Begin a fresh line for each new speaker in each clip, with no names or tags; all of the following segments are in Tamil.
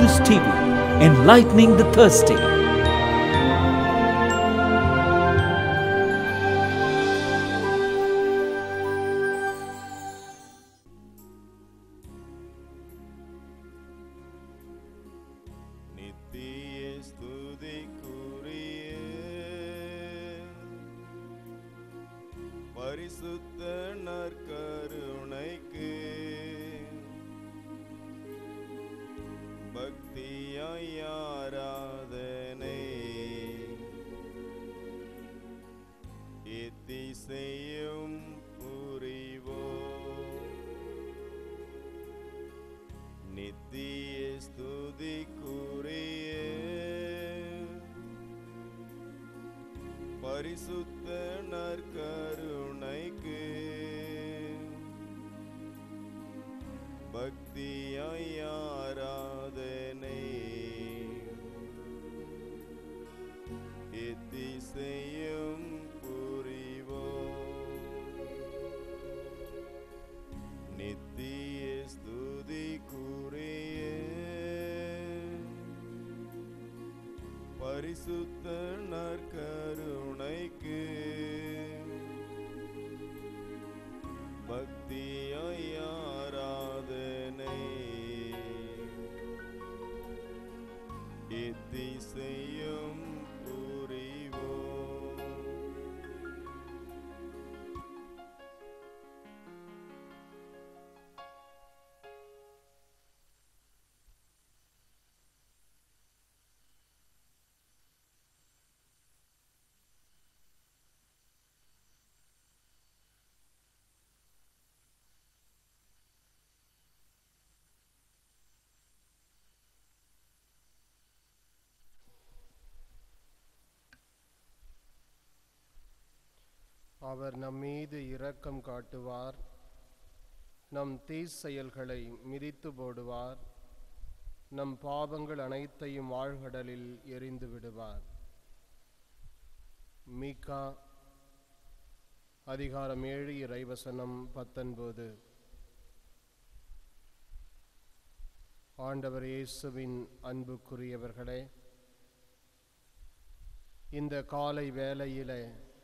News TV, enlightening the thirsty.
நித்திய ஸ்துதிக்குரிய பரிசுத்த நற்கருணைக்கு பக்தியாய் ஆராதனை எத்திசையும் புரிவோம் நித்திய ஸ்துதிக்குரிய பரிசுத்த நற்கருணைக்கு பக்தியாய் ஆராதனை எத்திசையும் புரிவோம் நித்திய ஸ்துதிக்குரிய பரிசுத்த நற்கருணைக்கு பக்தியாய் ஆராதனை எத்திசையும் புரிவோம்
அவர் நம் மீது இரக்கம் காட்டுவார் நம் தீச்செயல்களை மிதித்து போடுவார் நம் பாவங்கள் அனைத்தையும் ஆழ்கடலில் எரிந்து விடுவார் மீகா அதிகாரம் ஏழு இறைவசனம் பத்தொன்பது ஆண்டவர் இயேசுவின் அன்புக்குரியவர்களே இந்த காலை வேளையிலே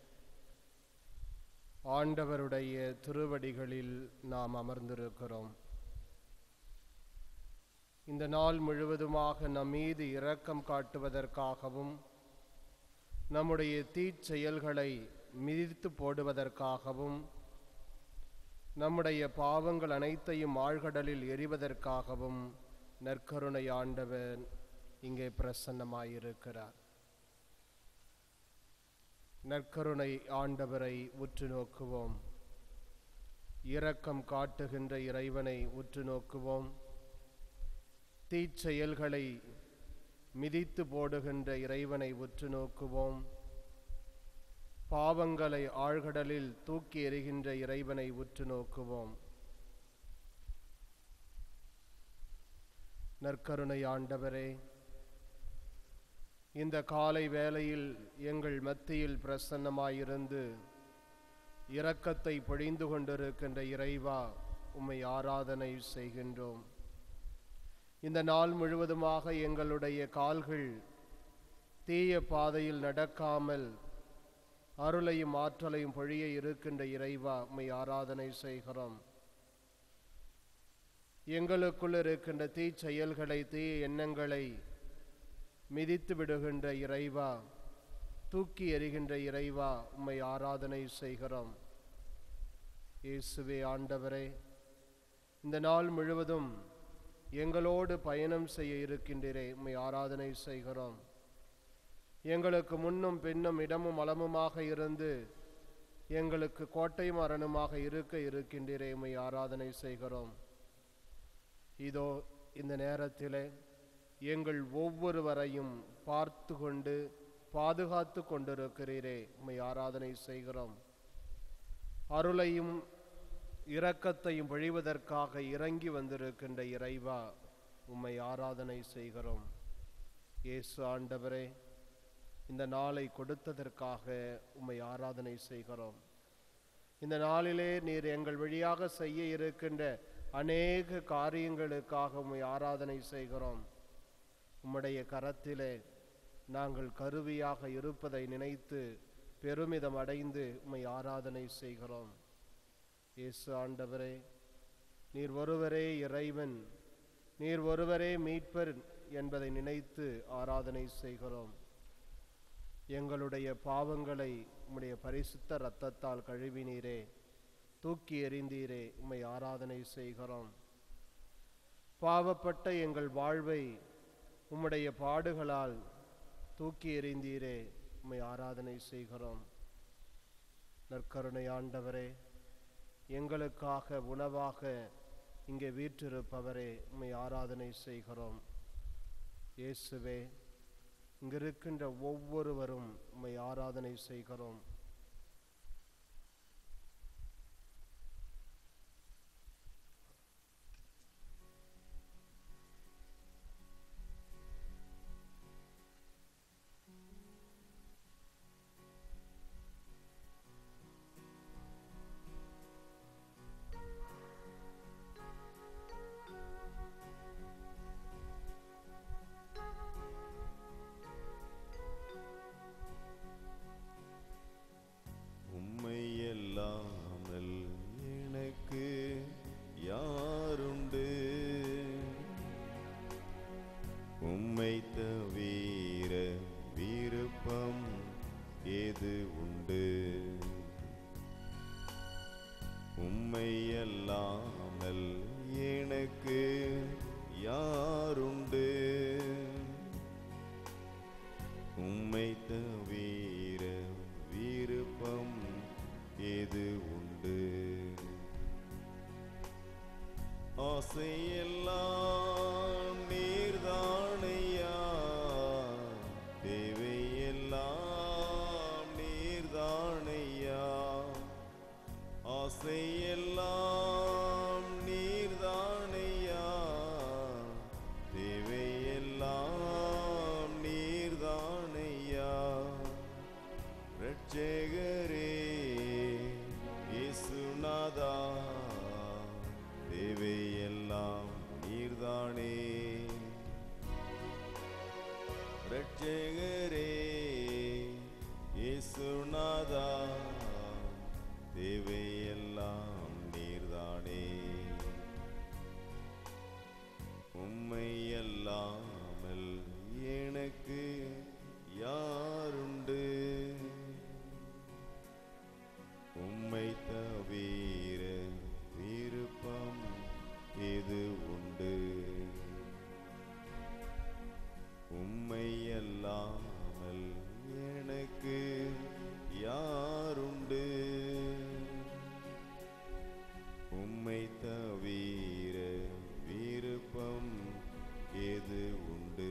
ஆண்டவருடைய திருவடிகளில் நாம் அமர்ந்திருக்கிறோம் இந்த நாள் முழுவதுமாக நம் மீது இரக்கம் காட்டுவதற்காகவும் நம்முடைய தீச்செயல்களை மிதித்து போடுவதற்காகவும் நம்முடைய பாவங்கள் அனைத்தையும் ஆழ்கடலில் எரிவதற்காகவும் நற்கருணை ஆண்டவர் இங்கே பிரசன்னமாயிருக்கிறார் நற்கருணை ஆண்டவரை உற்று நோக்குவோம் இரக்கம் காட்டுகின்ற இறைவனை உற்று நோக்குவோம் தீச்செயல்களை மிதித்து போடுகின்ற இறைவனை உற்று நோக்குவோம் பாவங்களை ஆழ்கடலில் தூக்கி எறிகின்ற இறைவனை உற்று நோக்குவோம் நற்கருணை ஆண்டவரே இந்த காலை வேளையில் எங்கள் மத்தியில் பிரசன்னமாயிருந்து இரக்கத்தை பொழிந்து கொண்டிருக்கின்ற இறைவா உம்மை ஆராதனை செய்கின்றோம் இந்த நாள் முழுவதுமாக எங்களுடைய கால்கள் தீய பாதையில் நடக்காமல் அருளையும் ஆற்றலையும் பொழிய இருக்கின்ற இறைவா உம்மை ஆராதனை செய்கிறோம் எங்களுக்குள் இருக்கின்ற தீச்செயல்களை தீய எண்ணங்களை மிதித்து விடுகின்ற இறைவா தூக்கி எறிகின்ற இறைவா உம்மை ஆராதனை செய்கிறோம் இயேசுவே ஆண்டவரே இந்த நாள் முழுவதும் எங்களோடு பயணம் செய்ய இருக்கின்றீரே உம்மை ஆராதனை செய்கிறோம் எங்களுக்கு முன்னும் பின்னும் இடமும் அளமுமாக இருந்து எங்களுக்கு கோட்டை மரணமாக இருக்க இருக்கின்றீரே உம்மை ஆராதனை செய்கிறோம் இதோ இந்த நேரத்திலே எங்கள் ஒவ்வொருவரையும் பார்த்து கொண்டு பாதுகாத்து கொண்டிருக்கிறீரே உம்மை ஆராதனை செய்கிறோம் அருளையும் இரக்கத்தையும் பொழிவதற்காக இறங்கி வந்திருக்கின்ற இறைவா உம்மை ஆராதனை செய்கிறோம் இயேசு ஆண்டவரே இந்த நாளை கொடுத்ததற்காக உம்மை ஆராதனை செய்கிறோம் இந்த நாளிலே நீர் எங்கள் வழியாக செய்ய இருக்கின்ற அநேக காரியங்களுக்காக உம்மை ஆராதனை செய்கிறோம் உம்முடைய கரத்திலே நாங்கள் கருவியாக இருப்பதை நினைத்து பெருமிதம் அடைந்து உம்மை ஆராதனை செய்கிறோம் இயேசு ஆண்டவரே நீர் ஒருவரே இறைவன் நீர் ஒருவரே மீட்பர் என்பதை நினைத்து ஆராதனை செய்கிறோம் எங்களுடைய பாவங்களை உம்முடைய பரிசுத்த இரத்தத்தால் கழுவினீரே தூக்கி எறிந்தீரே உம்மை ஆராதனை செய்கிறோம் பாவப்பட்ட எங்கள் வாழ்வை உம்முடைய பாடுகளால் தூக்கி எறிந்தீரே உம்மை ஆராதனை செய்கிறோம் நற்கருணை ஆண்டவரே எங்களுக்காக உணவாக இங்கே வீற்றிருப்பவரே உம்மை ஆராதனை செய்கிறோம் இயேசுவே இங்கிருக்கின்ற ஒவ்வொருவரும் உம்மை ஆராதனை செய்கிறோம்
உம்மை இல்லாமல் எனக்கு யாருண்டு உம்மை தவிர விருப்பம் ஏது உண்டு உம்மை அல்லாமல் எனக்கு யாருண்டு உம்மை தவிர விருப்பம் ஏது உண்டு ஆசையெல்லாம் நீர்தானையா தேவையெல்லாம் நீர்தானையா ஆசையெல்லாம் நீர்தானையா தேவையெல்லாம் நீர்தானையா ரட்சகரே இயேசுநாதா தேவையெல்லாம் நீர்தானே ரட்சகரே இயேசுநாதா தேவையெல்லாம் நீர்தானே உம்மை அல்லாமல் எனக்கு யாருண்டு உம்மை தவிர விருப்பம் எது உண்டு உம்மை அல்லாமல் எனக்கு யாருண்டு உம்மை தவிர விருப்பம் எது உண்டு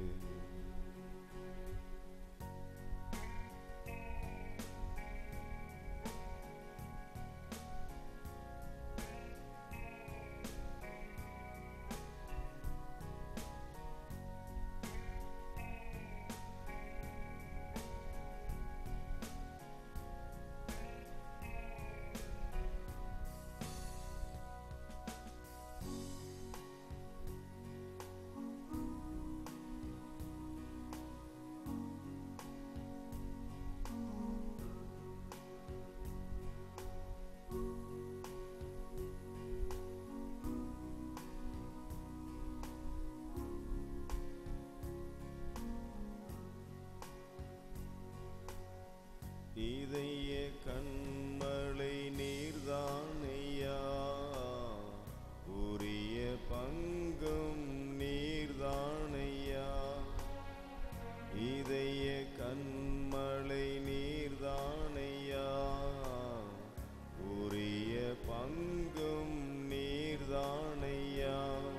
இதய கண்மலை நீர்தானையா உரிய பங்கும் நீர்தானையா இதய கண்மலை நீர்தானையா உரிய பங்கும் நீர்தானையா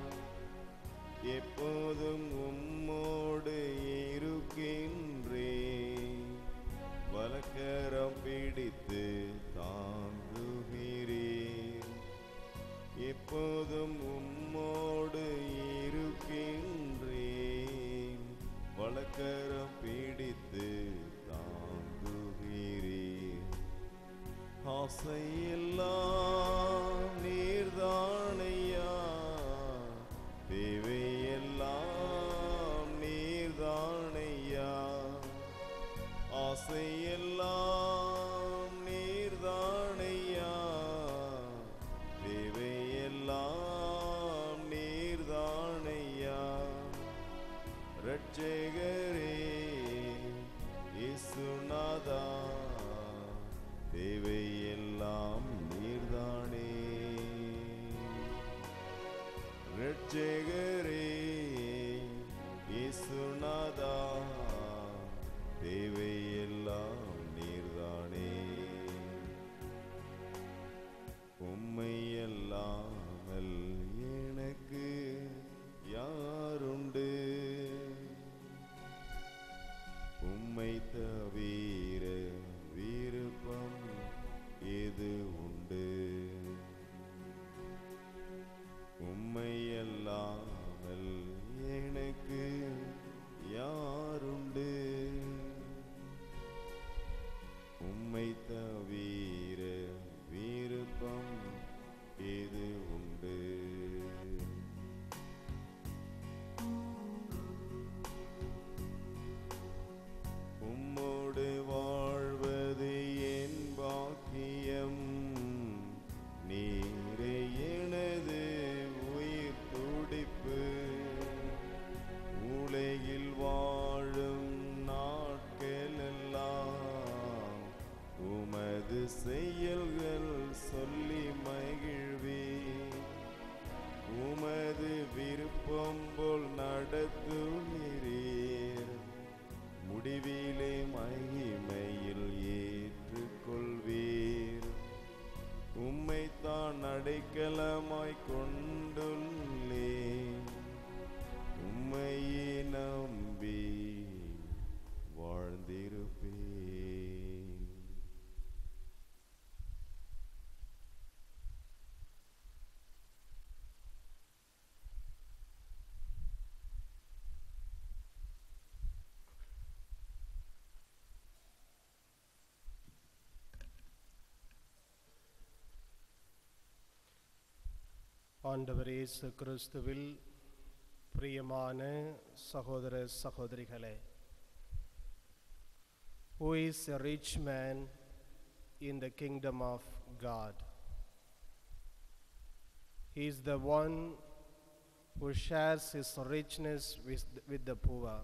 எப்போதும் உம்மோடு இருக்கின்றேன் வலக்கரம் பிடித்து தாங்குகிறேன் எப்போதும் உம்மோடு இருக்கின்றேன் வலக்கரம் பிடித்து தாங்குகிறேன் ஆசையெல்லாம் நீர்தானையா தேவையெல்லாம் நீ செயல்கள் சொல்லி மகிழ்வேன் உமது விருப்பம் போல் நடத்துகிறீர் முடிவிலே மகிமையில் ஏற்றுக்கொள்வீர் உம்மைத்தான் அடைக்கலமாய் கொண்டுள்ளேன் உம்மையே நம்பி வாழ்ந்திருப்பேன்
ஆண்டவர் இயேசு கிறிஸ்துவில் பிரியமான சகோதர சகோதரிகளே Who is a rich man in the kingdom of God? He is the one who shares his richness with, with the poor.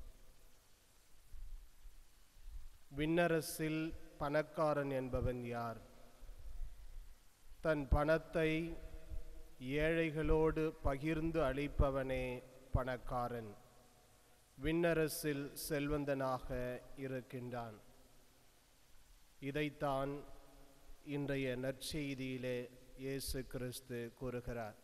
விண்ணரசில் பணக்காரன் என்பவன் யார் தன் பணத்தை ஏழைகளோடு பகிர்ந்து அளிப்பவனே பணக்காரன் விண்ணரசில் செல்வந்தனாக இருக்கின்றான் இதைத்தான் இன்றைய நற்செய்தியிலே இயேசு கிறிஸ்து கூறுகிறார்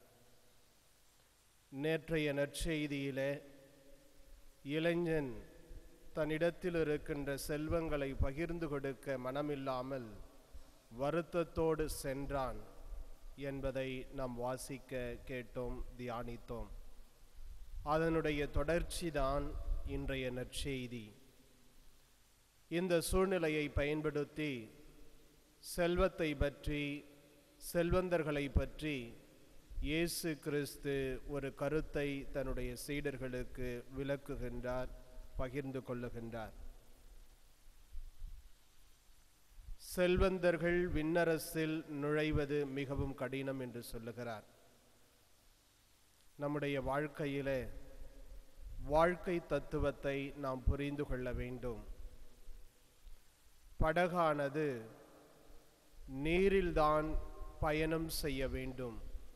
நேற்றைய நற்செய்தியிலே இளைஞன் தன்னிடத்தில் இருக்கின்ற செல்வங்களை பகிர்ந்து கொடுக்க மனமில்லாமல் வருத்தத்தோடு சென்றான் என்பதை நாம் வாசிக்க கேட்டோம் தியானித்தோம் அதனுடைய தொடர்ச்சிதான் இன்றைய நற்செய்தி இந்த சூழ்நிலையை பயன்படுத்தி செல்வத்தை பற்றி செல்வந்தர்களை பற்றி இயேசு கிறிஸ்து ஒரு கருத்தை தன்னுடைய சீடர்களுக்கு விளக்குகின்றார் பகிர்ந்து கொள்ளுகின்றார் செல்வந்தர்கள் விண்ணரசில் நுழைவது மிகவும் கடினம் என்று சொல்லுகிறார் நம்முடைய வாழ்க்கையிலே வாழ்க்கை தத்துவத்தை நாம் புரிந்து கொள்ள வேண்டும் படகானது நீரில்தான் பயணம் செய்ய வேண்டும்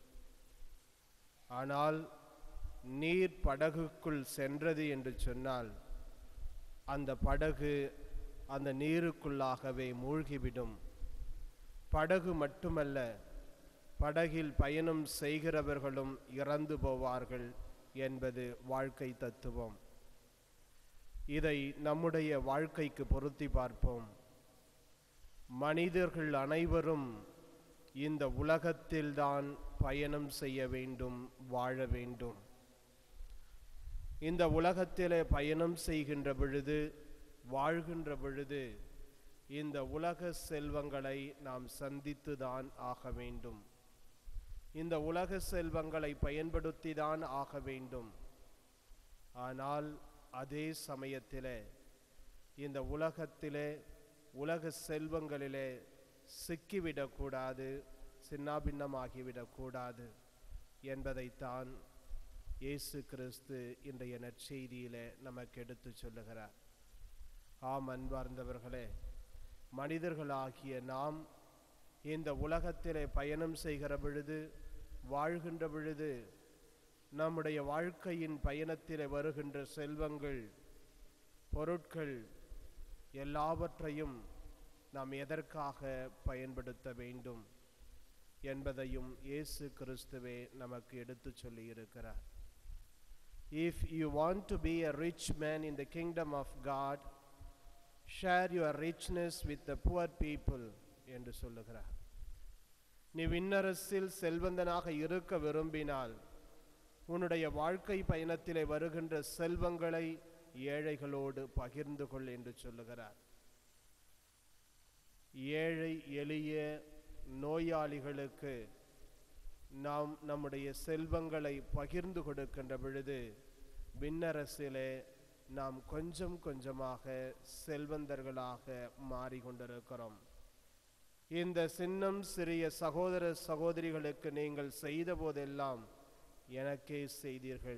ஆனால் நீர் படகுக்குள் சென்றது என்று சொன்னால் அந்த படகு அந்த நீருக்குள்ளாகவே மூழ்கிவிடும் படகு மட்டுமல்ல படகில் பயணம் செய்கிறவர்களும் இறந்து போவார்கள் என்பது வாழ்க்கை தத்துவம் இதை நம்முடைய வாழ்க்கைக்கு பொருத்தி பார்ப்போம் மனிதர்கள் அனைவரும் இந்த உலகத்தில்தான் பயணம் செய்ய வேண்டும் வாழ வேண்டும் இந்த உலகத்திலே பயணம் செய்கின்ற பொழுது வாழ்கின்ற பொழுது இந்த உலக செல்வங்களை நாம் சந்தித்துதான் ஆக வேண்டும் இந்த உலக செல்வங்களை பயன்படுத்தி தான் ஆக வேண்டும் ஆனால் அதே சமயத்திலே இந்த உலகத்திலே உலக செல்வங்களிலே சிக்கிவிடக்கூடாது சின்னாபின்னமாகிவிடக்கூடாது என்பதைத்தான் இயேசு கிறிஸ்து இன்றைய நற்செய்தியிலே நமக்கு எடுத்து சொல்லுகிறார் ஆம் அன்பார்ந்தவர்களே மனிதர்களாகிய நாம் இந்த உலகத்திலே பயணம் செய்கிற பொழுது வாழ்கின்ற பொழுது நம்முடைய வாழ்க்கையின் பயணத்திலே வருகின்ற செல்வங்கள் பொருட்கள் எல்லாவற்றையும் நாம் எதற்காக பயன்படுத்த வேண்டும் என்பதையும் இயேசு கிறிஸ்துவே நமக்கு எடுத்து சொல்லி இருக்கிறார் if you want to be a rich man in the kingdom of God share your richness with the poor people என்று சொல்லுகிறார் நீ விண்ணரசில் செல்வந்தனாக இருக்க விரும்பினால் உன்னுடைய வாழ்க்கை பயணத்திலே வருகின்ற செல்வங்களை ஏழைகளோடு பகிர்ந்து கொள் என்று சொல்லுகிறார் ஏழை எளிய நோயாளிகளுக்கு நாம் நம்முடைய செல்வங்களை பகிர்ந்து கொடுக்கின்ற பொழுது விண்ணரசிலே நாம் கொஞ்சம் கொஞ்சமாக செல்வந்தர்களாக மாறிக்கொண்டிருக்கிறோம் இந்த சின்னம் சிறிய சகோதர சகோதரிகளுக்கு நீங்கள் செய்த போதெல்லாம் எனக்கே செய்தீர்கள்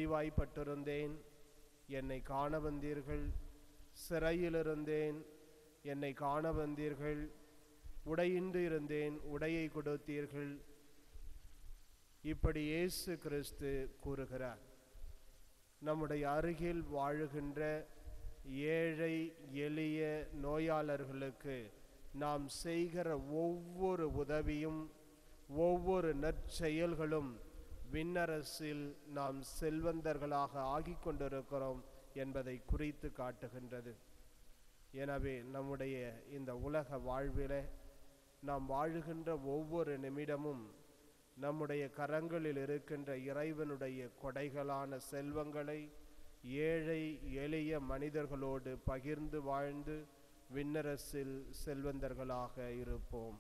நோய்வாய்ப்பட்டிருந்தேன் என்னை காண வந்தீர்கள் சிறையில் இருந்தேன் என்னை காண வந்தீர்கள் உடையின்றி இருந்தேன் உடையை கொடுத்தீர்கள் இப்படி இயேசு கிறிஸ்து கூறுகிறார் நம்முடைய அருகில் வாழுகின்ற ஏழை எளிய நோயாளர்களுக்கு நாம் செய்கிற ஒவ்வொரு உதவியும் ஒவ்வொரு நற்செயல்களும் விண்ணரசில் நாம் செல்வந்தர்களாக ஆகிக் கொண்டிருக்கிறோம் என்பதை குறித்து காட்டுகின்றது எனவே நம்முடைய இந்த உலக வாழ்விலே நாம் வாழுகின்ற ஒவ்வொரு நிமிடமும் நம்முடைய கரங்களில் இருக்கின்ற இறைவனுடைய கொடைகளான செல்வங்களை ஏழை எளிய மனிதர்களோடு பகிர்ந்து வாழ்ந்து விண்ணரசில் செல்வந்தர்களாக இருப்போம்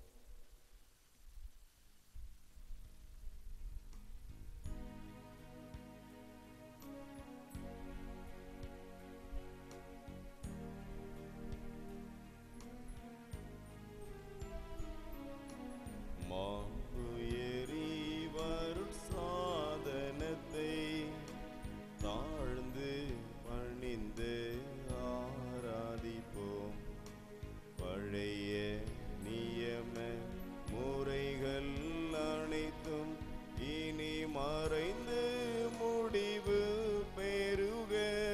மாவு எறிவருட் சாதனத்தை தாழ்ந்து பணிந்து ஆராதிப்போம் பழைய நியம முறைகள் அனைத்தும் இனி மறைந்து முடிவு பெறுக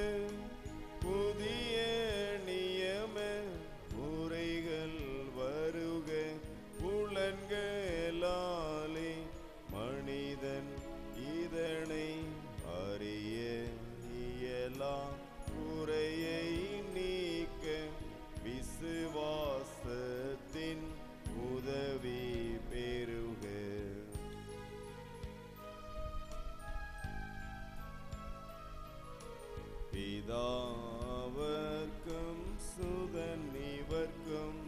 புதிய நியம முறைகள் வருக புலன்களாலே மனிதன் இதனை அறிய இயலா குறையை நீக்க விசுவாசத்தின் உதவி பெறுக பிதாவர்க்கும் சுதன் இவர்க்கும்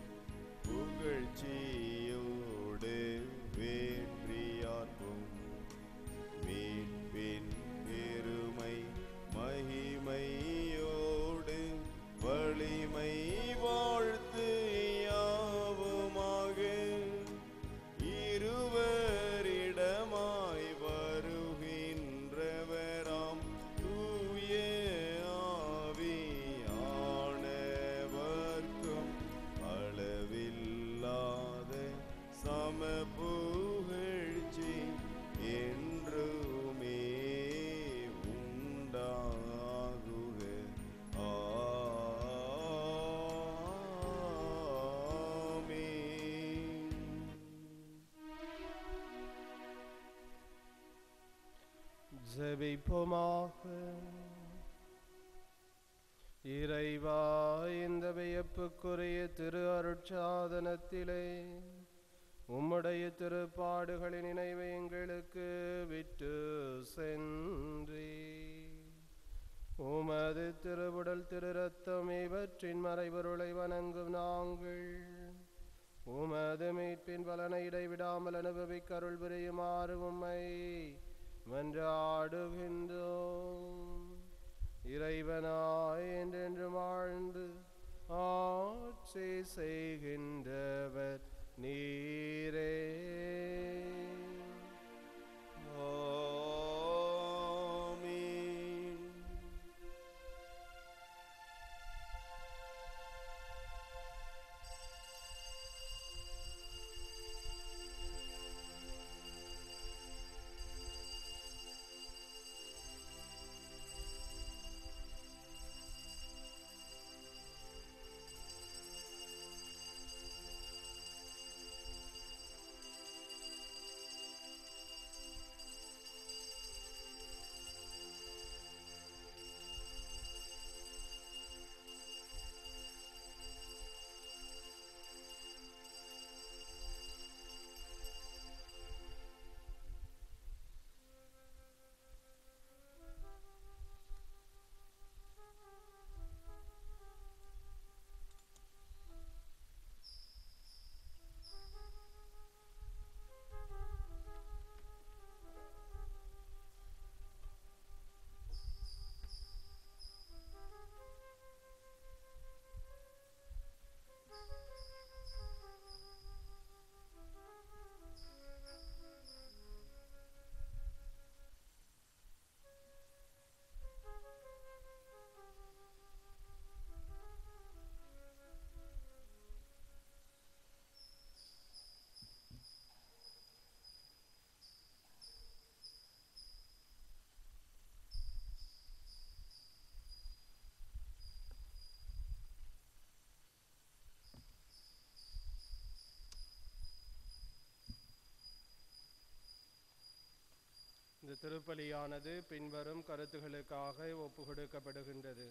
புகழ்ச்சியோடு வேற்றியார்க்கும் மீட்பின் பெருமை மகிமையோடு வலிமை வாழ்த்து யாவுமாக இருவரிடமாய் வருகின்றவராம் தூய ஆவியானவர்க்கும் அளவில்லாத சம புகழ்ச்சி என்றுமே உண்டாகுக ஆமென்
ஜெபிப்போமாக இறைவா இந்த வியப்புக்குரிய திரு அருட்சாதனத்திலே உம்முடைய திருப்பாடுகளின் நினைவை எங்களுக்கு விட்டு சென்றி உமது திருவுடல் திரு ரத்தம் இவற்றின் மறைபொருளை வணங்கும் நாங்கள் உமது மீட்பின் பலனை இடைவிடாமல் அனுபவிக்க அருள் புரியுமாறு உம்மை மன்றாடுகின்றோம் இறைவனாய் என்றென்று வாழ்ந்து ஆட்சி செய்கின்றவர் நீரே
ஆமென்
இந்த திருப்பலியானது பின்வரும் கருத்துகளுக்காக ஒப்புக்கொடுக்கப்படுகின்றது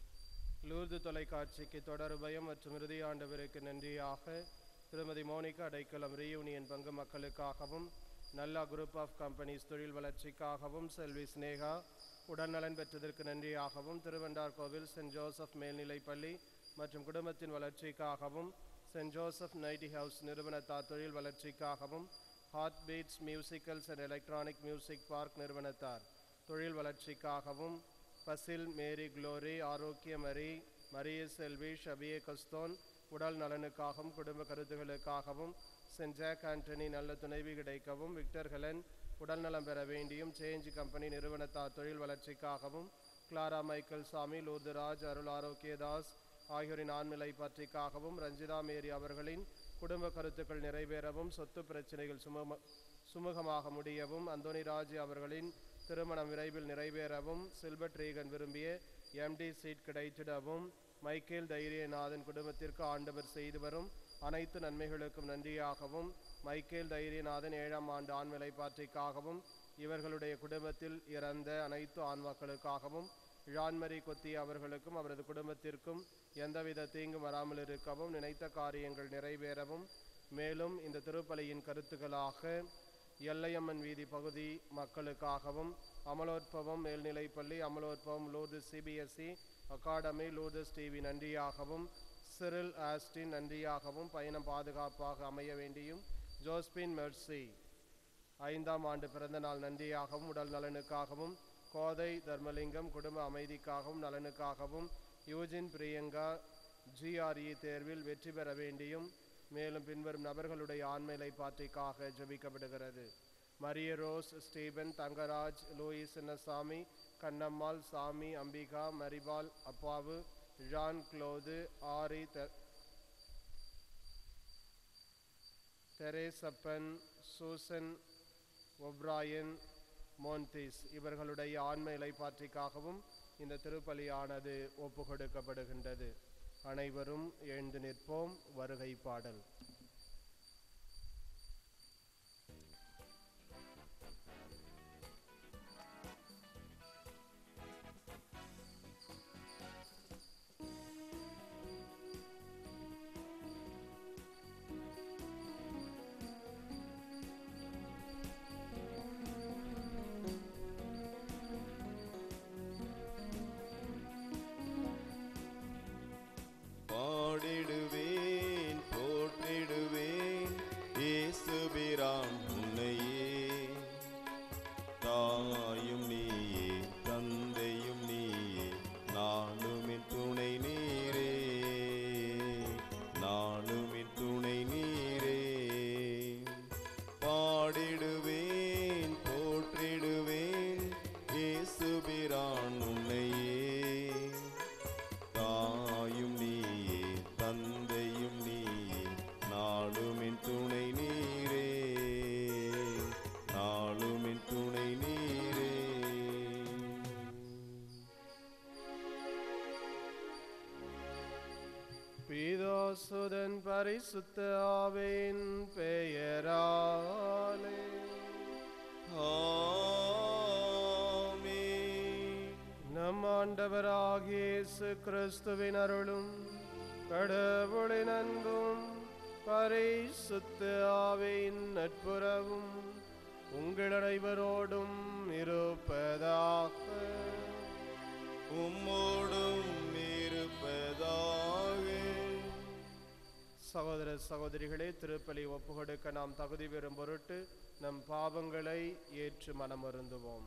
லூர்து தொலைக்காட்சிக்கு தொடர்பயம் மற்றும் இறுதி ஆண்டவருக்கு நன்றியாக திருமதி மோனிகா அடைக்கலம் ரீயூனியன் பங்கு மக்களுக்காகவும் நல்லா குரூப் ஆஃப் கம்பெனிஸ் தொழில் வளர்ச்சிக்காகவும் செல்வி ஸ்னேகா உடல்நலன் பெற்றதற்கு நன்றியாகவும் திருவண்டார் கோவில் சென்ட் ஜோசப் மேல்நிலைப்பள்ளி மற்றும் குடும்பத்தின் வளர்ச்சிக்காகவும் சென்ட் ஜோசப் நைட்டி ஹவுஸ் நிறுவனத்தார் தொழில் வளர்ச்சிக்காகவும் heart beats musicals and electronic music park நிறுவனத்தார் தொழில் வளர்ச்சிக்காகவும் பசில் மேரி குளோரி ஆரோக்கிய மரி மரிய செல்வி ஷபியே கஸ்தோன் உடல் நலனுக்காகவும் குடும்ப கருத்துகளுக்காகவும் சென்ட் ஜாக் ஆண்டனி நல்ல துணைவி கிடைக்கவும் விக்டர் ஹெலன் உடல் நலம் பெற வேண்டியும் சேஞ்ச் கம்பெனி நிறுவனத்தார் தொழில் வளர்ச்சிக்காகவும் கிளாரா மைக்கேல் சாமி லூர்துராஜ் அருள் ஆரோக்கியதாஸ் ஆகியோரின் ஆண்நிலை பற்றிக்காகவும் ரஞ்சிதா மேரி அவர்களின் குடும்ப கருத்துக்கள் நிறைவேறவும் சொத்து பிரச்சனைகள் சுமம சுமூகமாக முடியவும் அந்தோனிராஜ் அவர்களின் திருமணம் விரைவில் நிறைவேறவும் சில்பர்ட் ரீகன் விரும்பிய எம்டி சீட் கிடைத்திடவும் மைக்கேல் தைரியநாதன் குடும்பத்திற்கு ஆண்டவர் செய்து வரும் அனைத்து நன்மைகளுக்கும் நன்றியாகவும் மைக்கேல் தைரியநாதன் ஏழாம் ஆண்டு ஆண் விலைப்பாற்றிக்காகவும் இவர்களுடைய குடும்பத்தில் இறந்த அனைத்து ஆன்மாக்களுக்காகவும் ஜான்மரி கொத்தி அவர்களுக்கும் அவரது குடும்பத்திற்கும் எந்தவித தீங்கும் வராமல் இருக்கவும் நினைத்த காரியங்கள் நிறைவேறவும் மேலும் இந்த திருப்பலியின் கருத்துக்களாக எல்லையம்மன் வீதி பகுதி மக்களுக்காகவும் அமலோற்பவம் மேல்நிலைப்பள்ளி Amalorpavam Lourdu CBSE academy Lourdes TV நன்றியாகவும் சிரில் ஆஸ்டின் நன்றியாகவும் பயணம் பாதுகாப்பாக அமைய வேண்டியும் ஜோஸ்பின் மெர்சி ஐந்தாம் ஆண்டு பிறந்த நாள் நன்றியாகவும் உடல் நலனுக்காகவும் கோதை தர்மலிங்கம் குடும்ப அமைதிக்காகவும் நலனுக்காகவும் யூஜின் பிரியங்கா ஜிஆர்இ தேர்வில் வெற்றி பெற வேண்டியும் மேலும் பின்வரும் நபர்களுடைய ஆண்மைலை பாற்றிக்காக ஜெபிக்கப்படுகிறது Maria Rose Stephen Thangaraj Louis Chinnasamy Kannammal Samy Ambika மரிபால் அப்பாவு ஜான் க்ளோது ஆரி தெ- தெரேசப்பன் சூசன் ஒப்ராயன் மோன்திஸ் இவர்களுடைய ஆன்ம இலைப்பாற்றிக்காகவும் இந்த திருப்பலியானது ஒப்பு கொடுக்கப்படுகின்றது அனைவரும் எழுந்து நிற்போம் வருகை பாடல்
பாடிடுவேன் போற்றிடுவேன் இயேசுபிரான் உன்னையே தாயும் நீயே தந்தையும் நீயே நானும் என் துணை நீரே நானும் என் துணை நீரே பாடிடுவேன் போற்றிடுவேன் இயேசுபிரான் உன்னையே தாயும் நீயே தந்தையும் நீயே நாளுமின் துணை நீரே நாளுமின் துணை நீரே
பீதோசுதன் பரிசுத்த ஆவின் பெயராலே
ஆமென்.
நம் ஆண்டவராகிய இயேசு கிறிஸ்துவின் அருளும் கடவுளின் அன்பும் பரிசுத்த ஆவின் நட்புறவும் உங்கள் அனைவரோடும் இருப்பதாக
உம்மோடும் இருப்பதாக
சகோதர சகோதரிகளே திருப்பலி ஒப்புக்கொடுக்க நாம் தகுதி பெறும் பொருட்டு நம் பாவங்களை ஏற்று மனமருந்துவோம்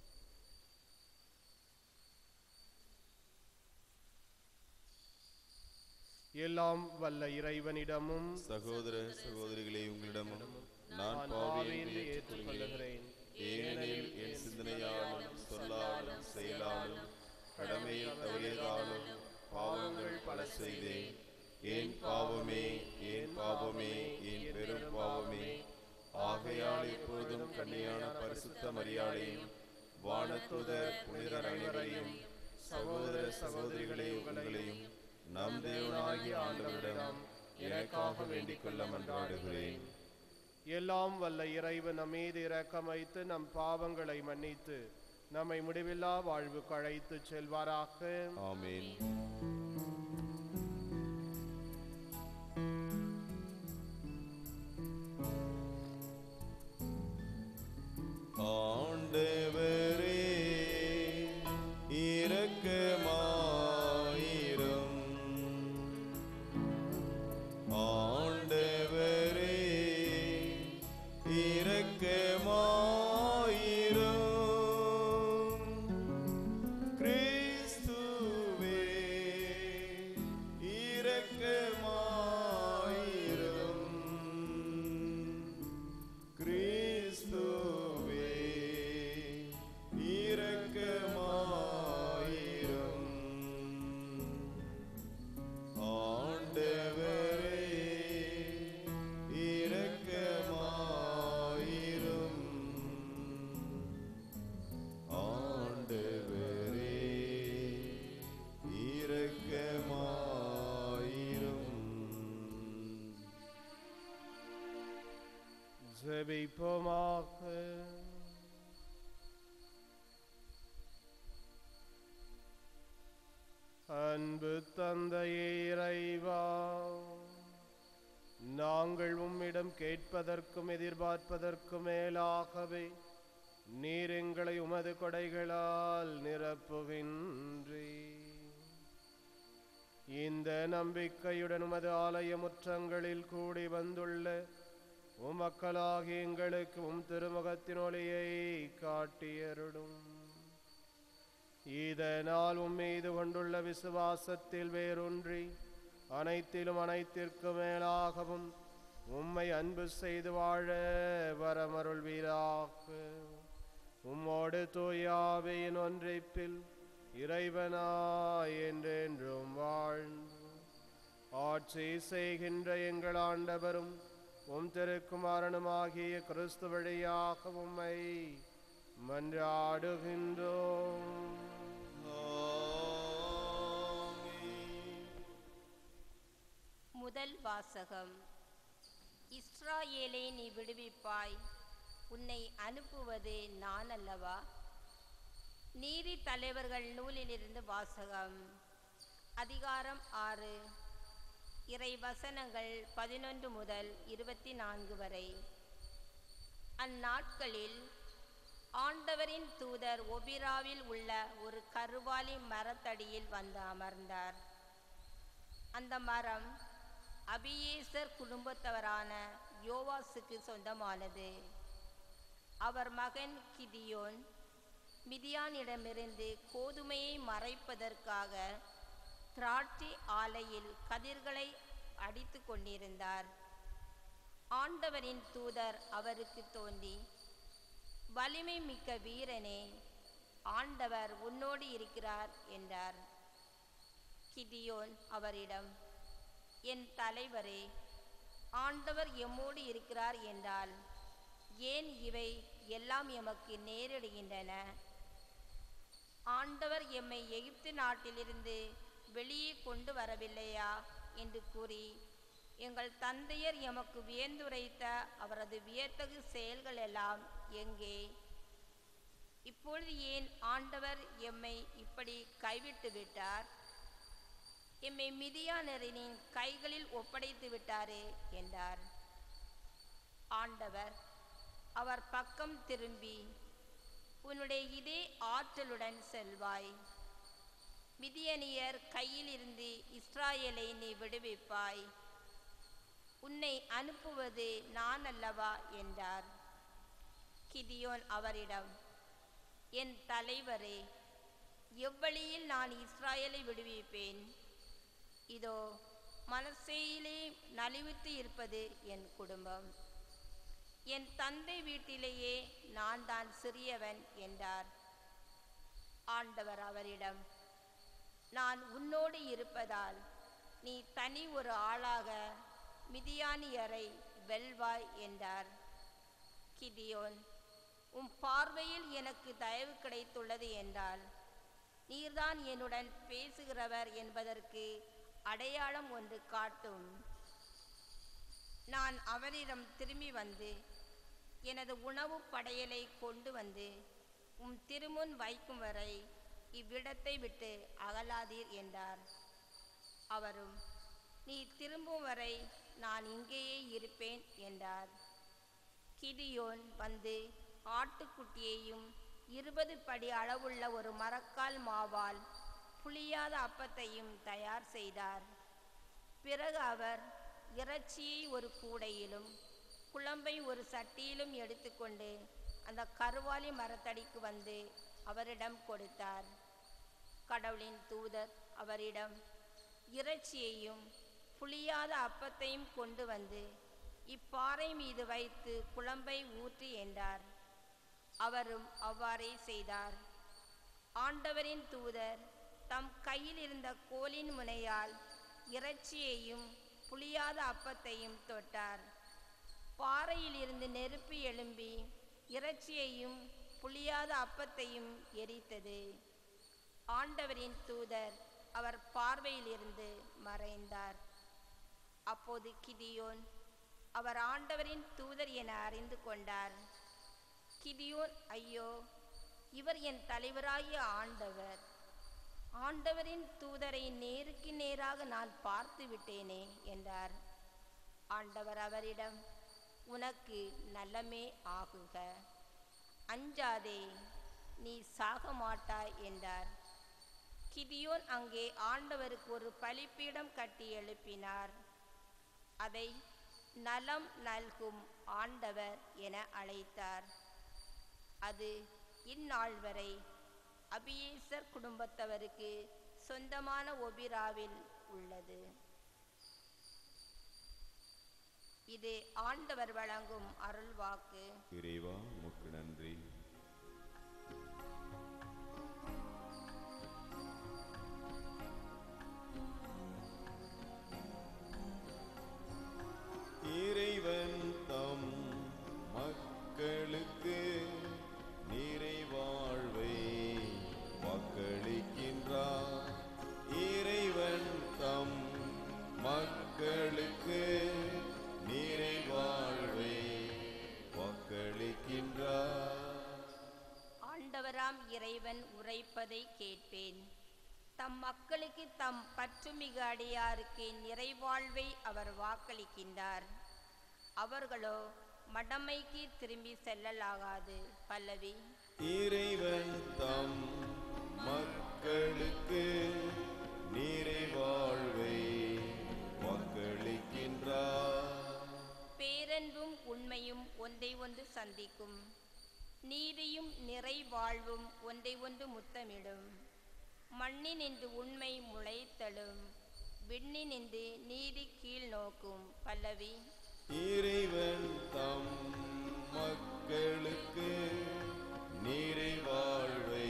எல்லாம் வல்ல இறைவனிடமும்
சகோதர சகோதரிகளே உங்களிடமும் நான்
நான்
பாவி
பாவி
என்று
என்று
ஏற்றுக்கொள்கிறேன்
ஏற்றுக்கொள்கிறேன்
ஏனெனில் என் சிந்தனையாலும் சொல்லாலும் செயலாலும் கடமையில் தவறியதாலும் பாவங்கள் பல செய்தேன் ஏன் பாவமே ஏன் பாவமே ஏன் பெரும் பாவமே ஆகையால் எப்போதும் கன்னியான பரிசுத்த மரியாதையும் வானத்துதர் புனிதர் அனைவரையும் சகோதர சகோதரிகளே உங்களையும் நம் தேவனாகிய ஆண்டவரிடம் எனக்காக வேண்டிக் கொள்ள மன்றாடுகிறேன்
எல்லாம் வல்ல இறைவன் நம் மீது இரக்கம் வைத்து நம் பாவங்களை மன்னித்து நம்மை முடிவில்லா வாழ்வுக்கு அழைத்து செல்வாராக
ஆமென் ஆண்டவரே இரக்கமாயிரும் ஆண்டவரே இரக்கமாயிரும் கிறிஸ்துவே இரக்கமாயிரும் கிறிஸ்துவே இரக்கமாயிரும் ஆண்டவரே இரக்கமாயிரும் ஆண்டவரே இரக்கமாயிரும்
ஜெபிப்போமாக அன்பு தந்தையே இறைவா நாங்கள் உம்மிடம் கேட்பதற்கும் எதிர்பார்ப்பதற்கும் மேலாகவே நீர் எங்களை உமது கொடைகளால் நிரப்புகின்றீ இந்த நம்பிக்கையுடன் உமது ஆலய முற்றங்களில் கூடி வந்துள்ள உமக்களாகி எங்களுக்கு உம் திருமுகத்தின் ஒளியை காட்டியருடும் இதனால் உம் மீது கொண்டுள்ள விசுவாசத்தில் வேரூன்றி அனைத்திலும் அனைத்திற்கு மேலாகவும் உம்மை அன்பு செய்து வாழ வரமருள்வீராக உம்மோடு தூயாவையின் ஒன்றைப்பில் இறைவனாய் என்றென்றும் வாழ்ந்து ஆட்சி செய்கின்ற எங்கள் ஆண்டவரும் உம் திருக்குமாரனுமாகிய கிறிஸ்து வழியாக உம்மை மன்றாடுகின்றோம்
முதல் வாசகம் இஸ்ராயேலை நீ விடுவிப்பாய் உன்னை அனுப்புவது நான் அல்லவா நீதி தலைவர்கள் நூலிலிருந்து வாசகம் அதிகாரம் ஆறு இறை வசனங்கள் பதினொன்று முதல் இருபத்தி நான்கு வரை அந்நாட்களில் ஆண்டவரின் தூதர் ஒபிராவில் உள்ள ஒரு கருவாலி மரத்தடியில் வந்து அமர்ந்தார் அந்த மரம் அபியேசர் குடும்பத்தவரான யோவாசுக்கு சொந்தமானது அவர் மகன் கிதியோன் மிதியானிடமிருந்து கோதுமையை மறைப்பதற்காக திராட்சை ஆலையில் கதிர்களை அடித்து கொண்டிருந்தார் ஆண்டவரின் தூதர் அவருக்கு தோன்றி வலிமை மிக்க வீரனே ஆண்டவர் உன்னோடு இருக்கிறார் என்றார் கிதியோன் அவரிடம் என் தலைவரே ஆண்டவர் எம்மோடு இருக்கிறார் என்றால் ஏன் இவை எல்லாம் எமக்கு நேரிடுகின்றன ஆண்டவர் எம்மை எகிப்து நாட்டிலிருந்து வெளியே கொண்டு வரவில்லையா என்று கூறி எங்கள் தந்தையர் எமக்கு வியந்துரைத்த அவரது வியத்தகு செயல்கள் எல்லாம் எங்கே இப்பொழுது ஏன் ஆண்டவர் எம்மை இப்படி கைவிட்டு விட்டார் எம்மை மிதியானரின் கைகளில் ஒப்படைத்து விட்டாரே என்றார் ஆண்டவர் அவர் பக்கம் திரும்பி உன்னுடைய இதே ஆற்றலுடன் செல்வாய் மிதியனியர் கையிலிருந்து இஸ்ராயேலை நீ விடுவிப்பாய் உன்னை அனுப்புவது நான் அல்லவா என்றார் கிதியோன் அவரிடம் என் தலைவரே எவ்வழியில் நான் இஸ்ராயேலை விடுவிப்பேன் இதோ மனசையிலே நலிவுற்று இருப்பது என் குடும்பம் என் தந்தை வீட்டிலேயே நான் தான் சிறியவன் என்றார் ஆண்டவர் அவரிடம் நான் உன்னோடு இருப்பதால் நீ தனி ஒரு ஆளாக மிதியானியரை வெல்வாய் என்றார் கிதியோன் உம் பார்வையில் எனக்கு தயவு கிடைத்துள்ளது என்றால் நீர்தான் என்னுடன் பேசுகிறவர் என்பதற்கு அடையாளம் ஒன்று காட்டும் நான் அவரிடம் திரும்பி வந்து எனது உணவு படையலை கொண்டு வந்து உம் திருமுன் வைக்கும் வரை இவ்விடத்தை விட்டு அகலாதீர் என்றார் அவரும் நீ திரும்பும் வரை நான் இங்கேயே இருப்பேன் என்றார் கிதியோன் வந்து ஆட்டுக்குட்டியையும் இருபது படி அளவுள்ள ஒரு மரக்கால் மாவால் புளியாத அப்பத்தையும் தயார் செய்தார் பிறகு அவர் இறைச்சியை ஒரு கூடையிலும் குழம்பை ஒரு சட்டியிலும் எடுத்துக்கொண்டு அந்த கருவாலி மரத்தடிக்கு வந்து அவரிடம் கொடுத்தார் கடவுளின் தூதர் அவரிடம் இறைச்சியையும் புளியாத அப்பத்தையும் கொண்டு வந்து இப்பாறை மீது வைத்து குழம்பை ஊற்றி என்றார் அவரும் அவ்வாறே செய்தார் ஆண்டவரின் தூதர் தம் கையில் இருந்த கோலின் முனையால் இறைச்சியையும் புளியாத அப்பத்தையும் தொட்டார் பாறையில் இருந்து நெருப்பு எழும்பி இறைச்சியையும் புளியாத அப்பத்தையும் எரித்தது ஆண்டவரின் தூதர் அவர் பார்வையிலிருந்து மறைந்தார் அப்போது கிதியோன் அவர் ஆண்டவரின் தூதர் என அறிந்து கொண்டார் கிதியோன் ஐயோ இவர் என் தலைவராகிய ஆண்டவர் ஆண்டவரின் தூதரை நேருக்கு நேராக நான் பார்த்து விட்டேனே என்றார் ஆண்டவர் அவரிடம் உனக்கு நல்லமே ஆகுக அஞ்சாதே நீ சாக மாட்டாய் என்றார் கிதியோன் அங்கே ஆண்டவருக்கு ஒரு பலிப்பீடம் கட்டி எழுப்பினார் அதை நலம் நல்கும் ஆண்டவர் என அழைத்தார் அது இந்நாள் வரை அபியேசர் குடும்பத்தவருக்கு சொந்தமான ஒபிராவில் உள்ளது இது ஆண்டவர் வழங்கும் அருள்வாக்கு
இறைவா உமக்கு நன்றி
இறைவன் தம் மக்களுக்கு நிறைவாழ்வை வாக்களிக்கின்றார் இறைவன் தம் மக்களுக்கு நிறைவாழ்வை வாக்களிக்கின்றார்
ஆண்டவராம் இறைவன் உரைப்பதை கேட்பேன் தம் மக்களுக்கு தம் பற்றுமிகு அடியாருக்கு நிறைவாழ்வை அவர் வாக்களிக்கின்றார் அவர்களோ மடமைக்கு திரும்பி செல்லலாகாது பல்லவி
இறைவன் தம் மக்களுக்கு நிறைவாழ்வை வாக்களிக்கின்றார்
பேரன்பும் உண்மையும் ஒன்றை ஒன்று சந்திக்கும் நீதியும் நிறைவாழ்வும் ஒன்றை ஒன்று முத்தமிடும் மண்ணினின்று உண்மை முளைத்தலும் விண்ணினின்று நீதி கீழ் நோக்கும் பல்லவி
இறைவன் தம் மக்களுக்கு நிறைவாழ்வை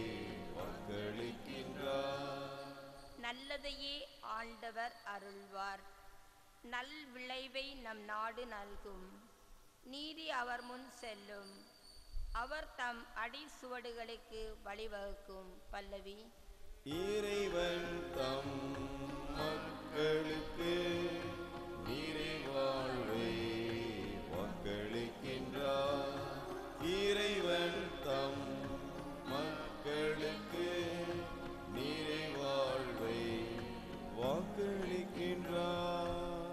வாக்களிக்கின்றார்
நல்லதையே ஆண்டவர் அருள்வார் நல் விளைவை நம் நாடு நல்கும் நீதி அவர் முன் செல்லும் அவர் தம் அடி சுவடுகளுக்கு வழிவகுக்கும் பல்லவி
இறைவன் தம் மக்களுக்கு நிறைவாழ்வை வாக்களிக்கின்றார் இறைவன் தம் மக்களுக்கு நிறைவாழ்வை வாக்களிக்கின்றார்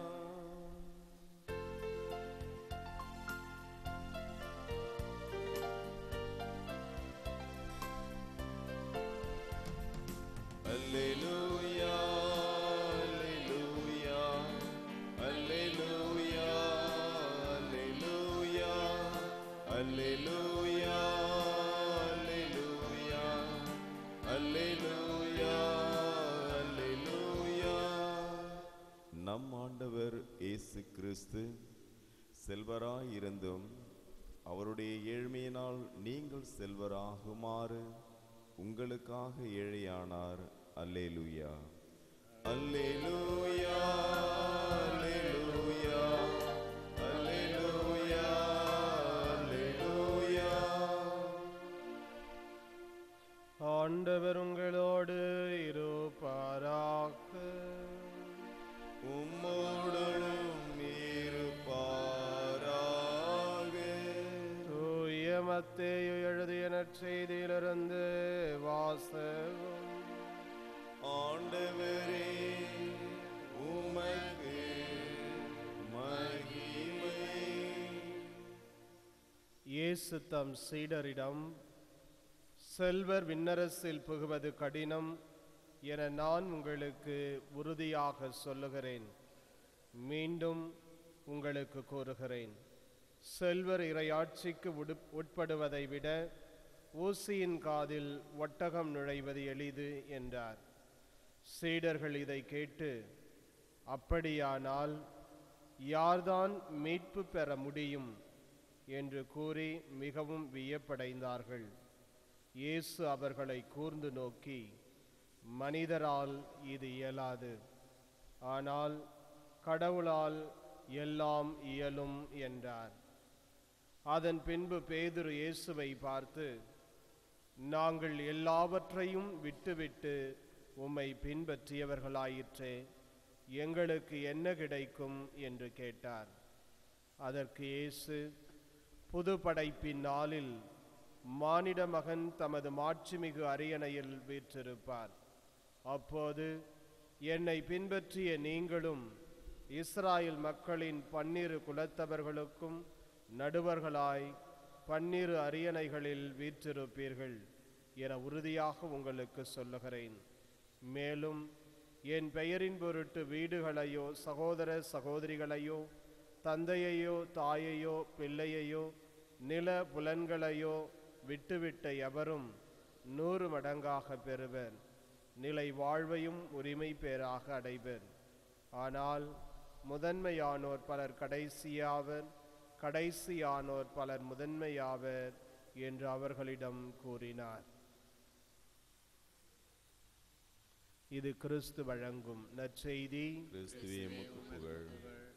Alleluia, Alleluia, Alleluia, Alleluia, Alleluia, Alleluia, Alleluia, Alleluia. நம் ஆண்டவர் இயேசு கிறிஸ்து செல்வராயிருந்தும் அவருடைய ஏழ்மையினால் நீங்கள் செல்வராகுமாறு உங்களுக்காக ஏழையானார் அல்லேலூயா அல்லேலூயா அல்லேலூயா அல்லேலூயா அல்லேலூயா
ஆண்டவர் உங்களோடு இருப்பாராக
உம்மோடும் இருப்பாராக
மத்தேயு எழுதிய நற்செய்தியிலிருந்து வாசகம்
ஆண்டவரே உமக்கு மகிமை
இயேசு தம் சீடரிடம் செல்வர் விண்ணரசில் புகுவது கடினம் என நான் உங்களுக்கு உறுதியாக சொல்லுகிறேன் மீண்டும் உங்களுக்கு கூறுகிறேன் செல்வர் இறையாட்சிக்கு உடு- உட்படுவதை விட ஊசியின் காதில் ஒட்டகம் நுழைவது எளிது என்றார் சீடர்கள் இதை கேட்டு அப்படியானால் யார்தான் மீட்பு பெற முடியும் என்று கூறி மிகவும் வியப்படைந்தார்கள் இயேசு அவர்களை கூர்ந்து நோக்கி மனிதரால் இது இயலாது ஆனால் கடவுளால் எல்லாம் இயலும் என்றார் அதன் பின்பு பேதுரு இயேசுவை பார்த்து நாங்கள் எல்லாவற்றையும் விட்டுவிட்டு உம்மை பின்பற்றியவர்களாயிற்றே எங்களுக்கு என்ன கிடைக்கும் என்று கேட்டார் அதற்கு இயேசு புது படைப்பின் நாளில் மானிட மகன் தமது மாட்சிமிகு அரியணையில் வீற்றிருப்பார் அப்போது என்னை பின்பற்றிய நீங்களும் இஸ்ராயேல் மக்களின் பன்னிரு குலத்தவர்களுக்கும் நடுவர்களாய் பன்னிரு அரியணைகளில் வீற்றிருப்பீர்கள் என உறுதியாக உங்களுக்கு சொல்லுகிறேன் மேலும் என் பெயரின் பொருட்டு வீடுகளையோ சகோதர சகோதரிகளையோ தந்தையையோ தாயையோ பிள்ளையையோ நில புலன்களையோ விட்டுவிட்ட எவரும் நூறு மடங்காக பெறுவர் நிலை வாழ்வையும் உரிமை பேராக அடைவர் ஆனால் முதன்மையானோர் பலர் கடைசியாவர் கடைசியானோர் பலர் முதன்மையாவர் என்று அவர்களிடம் கூறினார் இது கிறிஸ்து வழங்கும் நற்செய்தி
கிறிஸ்துவே உமக்கு புகழ்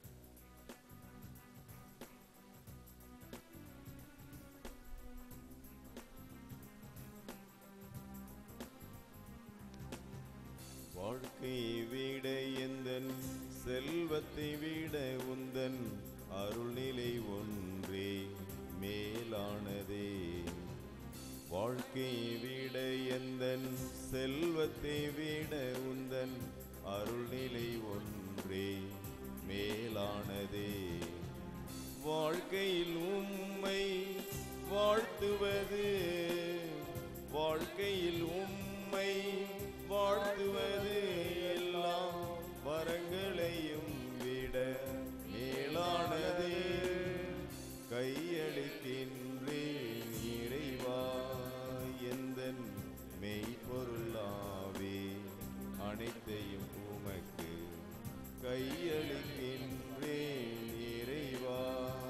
வாழ்க்கையை விட எந்தன் செல்வத்தை விட உந்தன் அருள்நிலை ஒன்றே மேலானதே வாழ்க்கையை விட எந்தன் செல்வத்தை விட உந்தன் அருள்நிலை ஒன்றே மேலானதே வாழ்க்கையில் உம்மை வாழ்த்துவது வாழ்க்கையில் உம்மை வாழ்த்துவது எல்லாம் வரங்களையும் விட மேலானதே கையளிக்கின்றேன் இறைவா எந்தன் மெய்ப்பொருளாவே அனைத்தையும் உமக்கு கையளிக்கின்றேன் இறைவா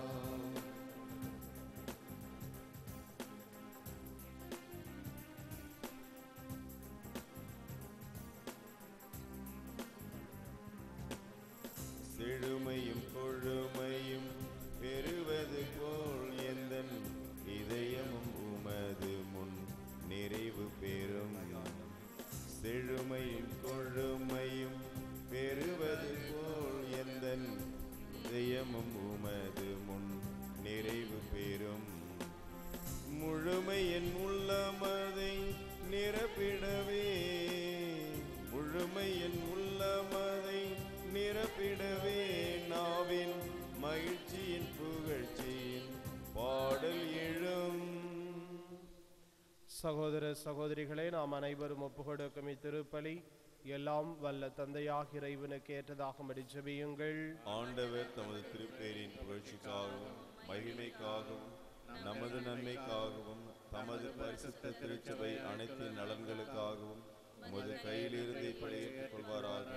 செழுமையும் கொழுமையும் பெறுவது போல் எந்தன் இதயமும் உமது முன் நிறைவு பெறும் செழுமையும் கொழுமையும் பெறுவது போல் எந்தன் இதயமும் உமது முன் நிறைவு பெறும் முழுமையின் உள்ளமதை நிரப்பிடவே முழுமையின் உள்ளமதை நிரப்பிடவே நாவின் மகிழ்ச்சியின் புகழ்ச்சியின் பாடல் எழும்
சகோதர சகோதரிகளே நாம் அனைவரும் ஒப்புக்கொடுக்கும் இத்திருப்பலி எல்லாம் வல்ல தந்தையாக இறைவனுக்கு ஏற்றதாக ஜெபியுங்கள்
ஆண்டவர் தமது திருப்பேரின் புகழ்ச்சிக்காகவும் மகிமைக்காகவும் நமது நன்மைக்காகவும் தமது பரிசுத்த திருச்சபை அனைத்து நலன்களுக்காகவும் உமது கையிலிருந்து படையேற்றுக் கொள்வாராக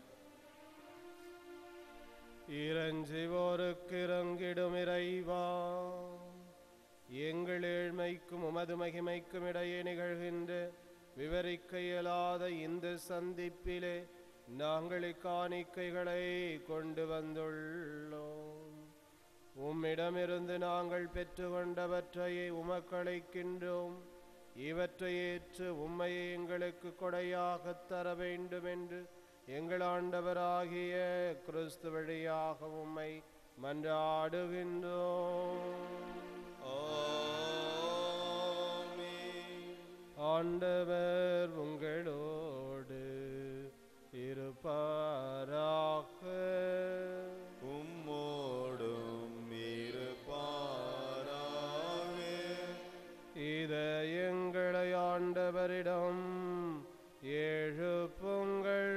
இறஞ்சிவோருக்கு இறங்கிடும் இறைவா எங்கள் ஏழ்மைக்கும் உமது மகிமைக்கும் இடையே நிகழ்கின்ற விவரிக்க இயலாத இந்த சந்திப்பிலே நாங்கள் இக்காணிக்கைகளை கொண்டு வந்துள்ளோம் உம்மிடமிருந்து நாங்கள் பெற்றுக்கொண்டவற்றையே உமக்களிக்கின்றோம் இவற்றை ஏற்று உம்மையை எங்களுக்கு கொடையாகத் தர வேண்டும் என்று எங்கள் ஆண்டவராகிய கிறிஸ்து வழியாக உம்மை மன்றாடுகின்றோம்
ஆமென்.
ஆண்டவர் உங்களோடு இருப்பாராக
உம்மோடும் இருப்பாராக
இதயங்களை ஆண்டவரிடம் எழுப்புங்கள்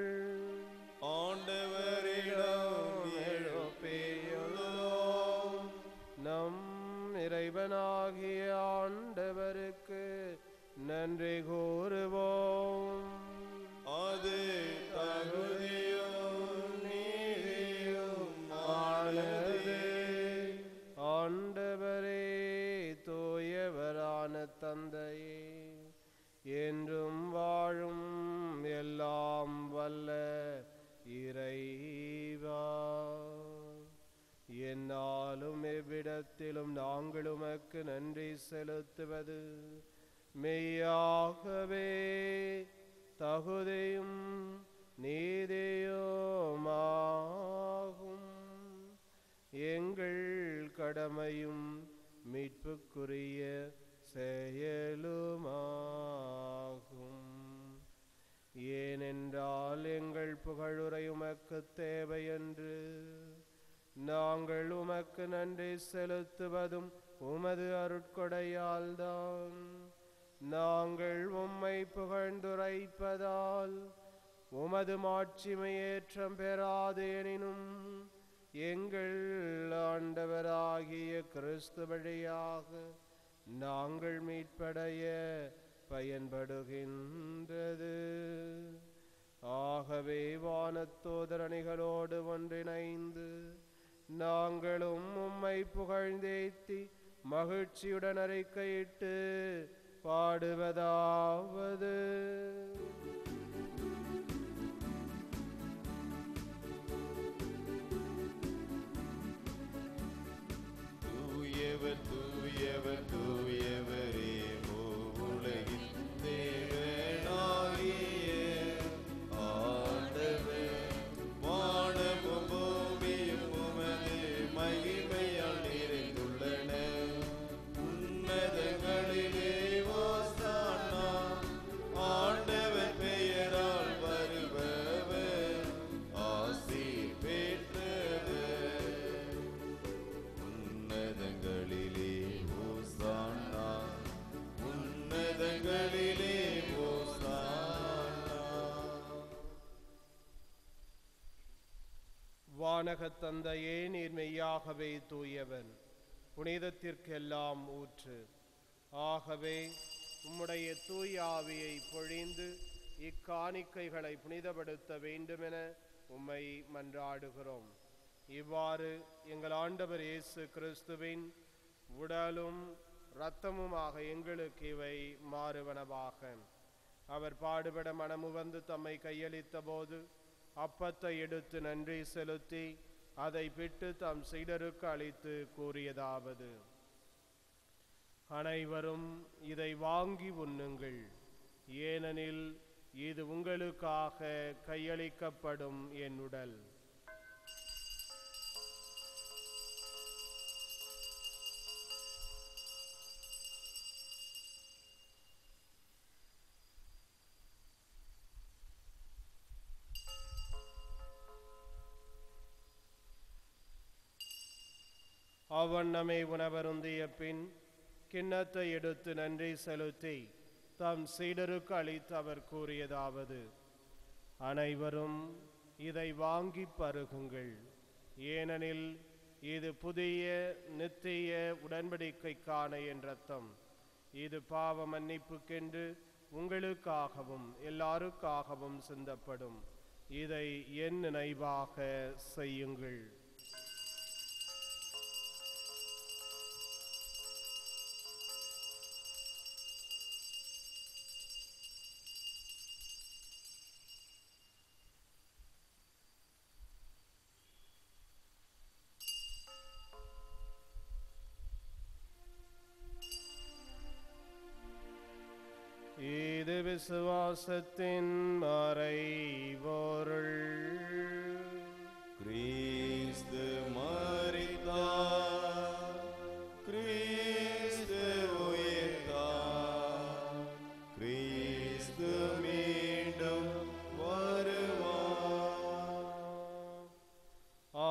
ஆண்டவரிடம் எழுப்பியுள்ளோம்
நம் இறைவனாகிய ஆண்டவருக்கு நன்றி கூறுவோம்
அது தகுதியும் நீதியும் ஆனது
ஆண்டவரே தூயவரான தந்தையே என்றும் வாழும் எல்லாம் வல்ல இறைவா என்னாலும் எவ்விடத்திலும் நாங்கள் உமக்கு நன்றி செலுத்துவது மெய்யாகவே தகுதியும் நீதியுமாகும் எங்கள் கடமையும் மீட்புக்குரிய செயலுமாகும் ஏனென்றால் எங்கள் புகழுரை உமக்கு தேவையென்று நாங்கள் உமக்கு நன்றி செலுத்துவதும் உமது அருட்கொடையால்தான் நாங்கள் உம்மை புகழ்ந்துரைப்பதால் உமது மாட்சிமை ஏற்றம் பெறாது எனினும் எங்கள் ஆண்டவராகிய கிறிஸ்து வழியாக நாங்கள் மீட்படைய பயன்படுகின்றது ஆகவே வானத்தோதரணிகளோடு ஒன்றிணைந்து நாங்களும் உம்மை புகழ்ந்தேத்தி மகிழ்ச்சியுடன் அறிக்கையிட்டு பாடுவதாவது
தூயவர் தூயவர் தூயவரே உலகின் தேவனாகிய ஆண்டவர் வானமும் பூமியும் உமது மகிமையால் நிறைந்துள்ளன உன்னதங்களிலே ஓசானா ஆண்டவர் பெயரால் வருபவர் ஆசி பெற்றவர் உன்னதங்களிலே ஓசானா உன்னதங்களிலே ஓசானா
வானகத் தந்தையே நீர் மெய்யாகவே தூயவன் புனிதத்திற்கெல்லாம் ஊற்று ஆகவே உம்முடைய தூய ஆவியை பொழிந்து இக்காணிக்கைகளை புனிதப்படுத்த வேண்டுமென உம்மை மன்றாடுகிறோம் இவ்வாறு எங்கள் ஆண்டவர் இயேசு கிறிஸ்துவின் உடலும் இரத்தமுமாக எங்களுக்கு இவை மாறுவனவாக அவர் பாடுபட மனமு வந்து தம்மை கையளித்த போது அப்பத்தை எடுத்து நன்றி செலுத்தி அதை பிட்டு தம் சீடருக்கு அளித்து கூறியதாவது அனைவரும் இதை வாங்கி உண்ணுங்கள் ஏனெனில் இது உங்களுக்காக கையளிக்கப்படும் என் உடல் அவ்வண்ணமே உணவருந்திய பின் கிண்ணத்தை எடுத்து நன்றி செலுத்தி தம் சீடருக்கு அளித்து அவர் கூறியதாவது அனைவரும் இதை வாங்கி பருகுங்கள் ஏனெனில் இது புதிய நித்திய உடன்படிக்கைக்கான என் ரத்தம் இது பாவ மன்னிப்புக்கென்று உங்களுக்காகவும் எல்லாருக்காகவும் சிந்தப்படும் இதை என் நினைவாக செய்யுங்கள் இது விசுவாசத்தின் மறைபொருள்
கிறிஸ்து மரித்தார் கிறிஸ்து உயிர்த்தார்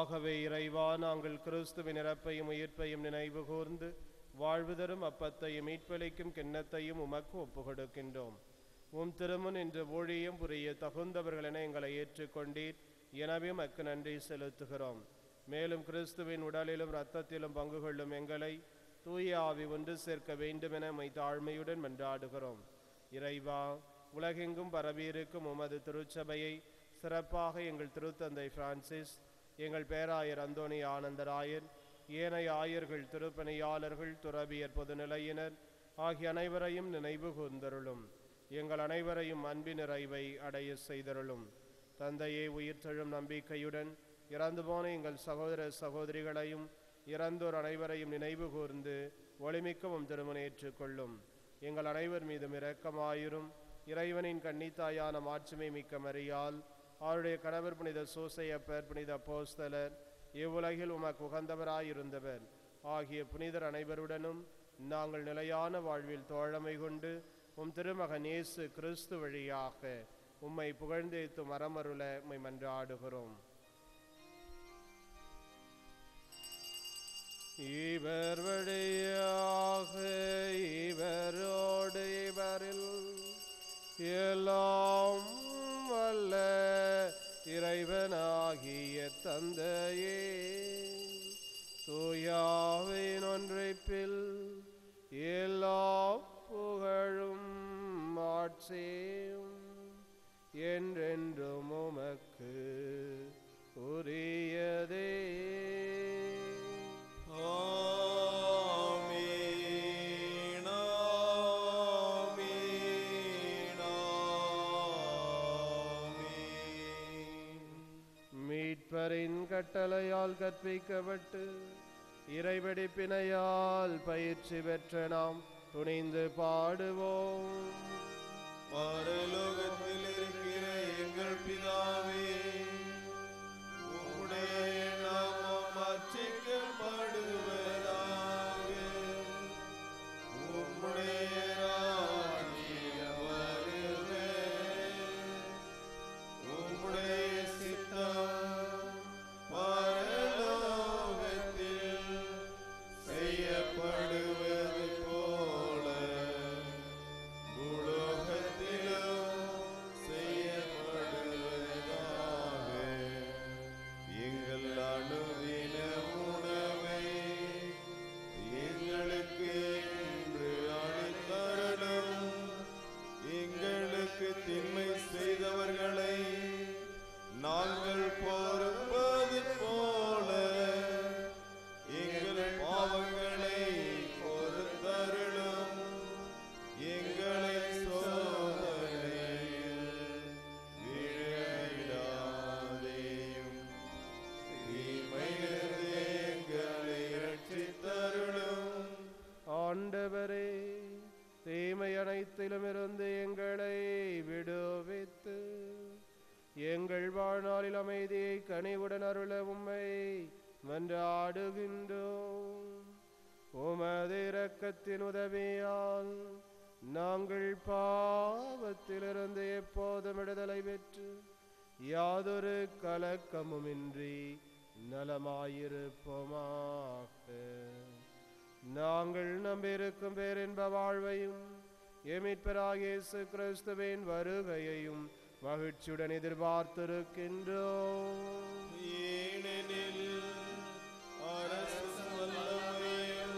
ஆகவே இறைவா நாங்கள் கிறிஸ்துவின் இறப்பையும் உயிர்ப்பையும் நினைவு கூர்ந்து வாழ்வு தரும் அப்பத்தையும் மீட்பளிக்கும் கிண்ணத்தையும் உமக்கு ஒப்புக்கொடுக்கின்றோம் உம் திருமுன் இன்று ஊழியம் புரிய தகுந்தவர்கள் என எங்களை ஏற்றுக்கொண்டீர் எனவே மக்கு நன்றி செலுத்துகிறோம் மேலும் கிறிஸ்துவின் உடலிலும் இரத்தத்திலும் பங்கு கொள்ளும் எங்களை தூய ஆவி ஒன்று சேர்க்க வேண்டுமென மை தாழ்மையுடன் மன்றாடுகிறோம் இறைவா உலகெங்கும் பரவியிருக்கும் உமது திருச்சபையை சிறப்பாக எங்கள் திருத்தந்தை பிரான்சிஸ் எங்கள் பேராயர் அந்தோணி ஆனந்தராயர் ஏனைய ஆயர்கள் திருப்பணியாளர்கள் துறவியர் பொதுநிலையினர் ஆகிய அனைவரையும் நினைவு கூர்ந்தருளும் எங்கள் அனைவரையும் அன்பின் நிறைவை அடைய செய்தருளும் தந்தையே உயிர்த்தெழும் நம்பிக்கையுடன் இறந்து போன எங்கள் சகோதர சகோதரிகளையும் இறந்தோர் அனைவரையும் நினைவு கூர்ந்து ஒளிமிக்கவும் திருமணேற்றுக் கொள்ளும் எங்கள் அனைவர் மீதும் இரக்கமாயிரும் இறைவனின் கன்னித்தாயான மாட்சிமை மிக்க மரியால் அவருடைய கணவர் புனித சூசையப்பர் புனித போஸ்தலர் இவ்வுலகில் உமக்கு உகந்தவராயிருந்தவர் ஆகிய புனிதர் அனைவருடனும் நாங்கள் நிலையான வாழ்வில் தோழமை கொண்டு உம் திருமகன் இயேசு கிறிஸ்து வழியாக உம்மை புகழ்ந்தேத்து மரமருள உம்மை மன்றாடுகிறோம் இவர் வழியாக இவரோடு இவரில் எல்லாம் வல்ல இறைவனாகிய தந்தையே தூயாவின் ஒன்றைப்பில் எல்லா புகழும் ஆட்சியும் என்றென்றும் உமக்கு உரியதே
ஆமீன் ஆமீன் ஆமீன்
மீட்பரின் கட்டளையால் கற்பிக்கப்பட்டு இறைவடிப்பினையால் பயிற்சி பெற்ற நாம் துணிந்து பாடுவோம்
பரலோகத்தில் இருக்கிற எங்கள் பிதாவே உம்முடைய நாமம் அர்ச்சிக்கப்படுவதாக உம்முடைய ராஜ்யம் வருக உம்முடைய சித்தம் பரலோகத்தில் செய்யப்படுவது போல உலோகத்திலும் செய்யப்படுவதாக எங்கள் அணுதின உணவை எங்களுக்கு இன்று அளித்தருளும் எங்களுக்கு திண்மை செய்தவர்களை நாங்கள் பொறுப்பது போல எங்கள் பாவங்களை பொறுத்தருளும் எங்களை சோதனையில் விழவிடாதேயும் தீமையிலிருந்து எங்களை ரட்சித்தருளும்
ஆண்டவரே தீமை அனைத்திலும் இருந்து எங்களை விடுவித்து எங்கள் வாழ்நாளில் அமைதியை கனிவுடன் அருள உம்மை மன்றாடுகின்றோம் உமது இரக்கத்தின் உதவியால் நாங்கள் பாவத்திலிருந்து எப்போதும் விடுதலை பெற்று யாதொரு கலக்கமுமின்றி நலமாயிருப்போமாக நாங்கள் நம்பியிருக்கும் பேரின்ப வாழ்வையும் எமிட்பராக இயேசு கிறிஸ்துவின் வருகையையும் மகிழ்ச்சியுடன் எதிர்பார்த்திருக்கின்றோம்
ஏனெனில் அரசு வல்லமையும்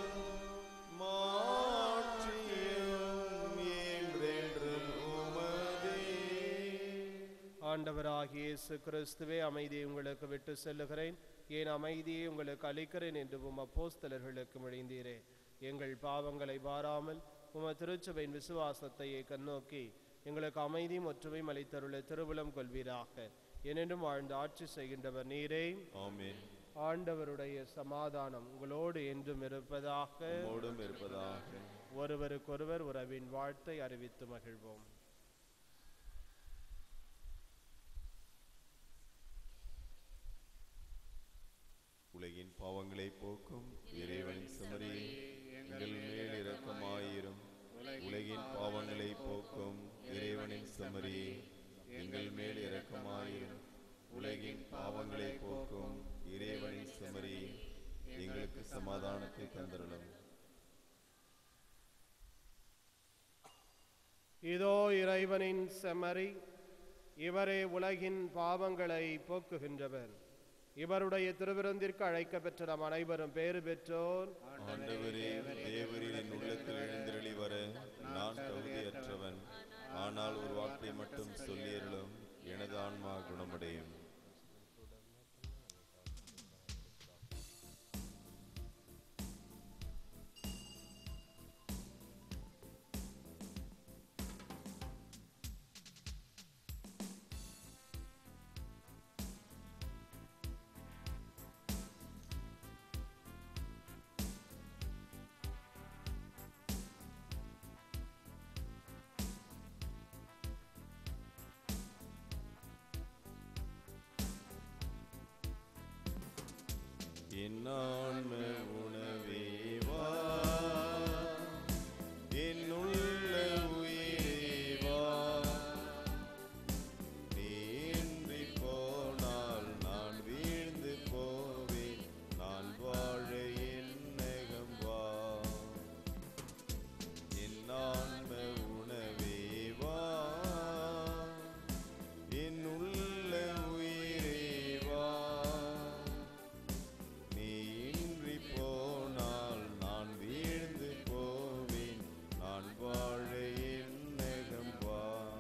மாட்சியும் என்றென்றும் உமதே.
ஆண்டவராகிய இயேசு கிறிஸ்துவே அமைதியை உங்களுக்கு விட்டு செல்லுகிறேன் ஏன் அமைதியை உங்களுக்கு அளிக்கிறேன் என்று உம் அப்போஸ்தலர்களுக்கு மொழிந்தீரே எங்கள் பாவங்களை பாராமல் உம திருச்சபையின் விசுவாசத்தையே கண்ணோக்கி எங்களுக்கு அமைதியும் ஒற்றுமையும் அளித்தருள திருவுளம் கொள்வீராக என்னென்றும் வாழ்ந்து ஆட்சி செய்கின்றவர் நீரே
ஆமென்
ஆண்டவருடைய சமாதானம் உங்களோடு என்றும் இருப்பதாக
உம்மோடும் இருப்பதாக
ஒருவருக்கொருவர் உறவின் வாழ்த்தை அறிவித்து மகிழ்வோம்
உலகின் பாவங்களை போக்கும் இறைவனின் சுமரியே எங்கள் மேல் இரக்கமாயிரும் உலகின் பாவங்களை போக்கும் இறைவனின் சுமரியே எங்கள் மேல் இரக்கமாயிரும் உலகின் பாவங்களை போக்கும் இறைவனின்
இறைவனின் செம்மறி இவரே உலகின் பாவங்களை போக்குகின்றவர் இவருடைய திருவிருந்திற்கு அழைக்கப்பெற்ற நம் அனைவரும் பேறு பெற்றோர்
ஆண்டவரே தேவரின் என் உள்ளத்தில் எழுந்தருளி வர நான் தகுதியற்றவன் ஆனால் ஒரு வார்த்தை மட்டும் சொல்லியருளும் எனது ஆன்மா குணமடையும் என் ஆன்ம உணவே வா என் உள்ள உயிரே வா நீ இன்றி போனால் நான் வீழ்ந்து போவேன் நான் வாழ என்னகம் வா என் ஆன்ம உணவே வா என் உள்ள உயிரே வா நீ இன்றி போனால் நான் வீழ்ந்து போவேன் நான் வாழ என்னகம் வா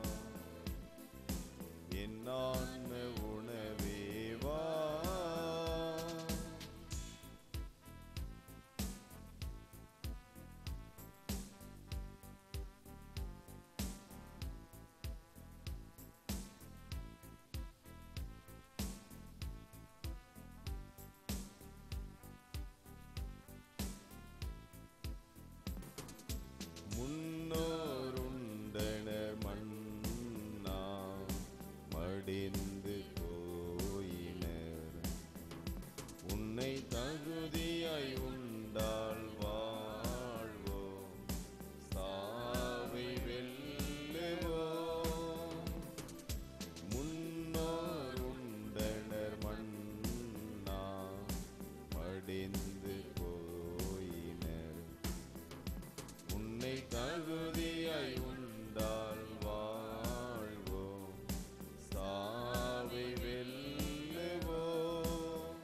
என் ஆன்ம உணவே வா முன்னோருண்டனர் மன்னா மடிந்து போயினர் உன்னை தகுதியாய் உண்டால் வாழ்வோம் சாவை வெல்லுவோம் முன்னோர் உண்டனர் மன்னா மடிந்து போயினர் உன்னை தகுதியாய் உண்டால் வாழ்வோம் சாவை வெல்லுவோம்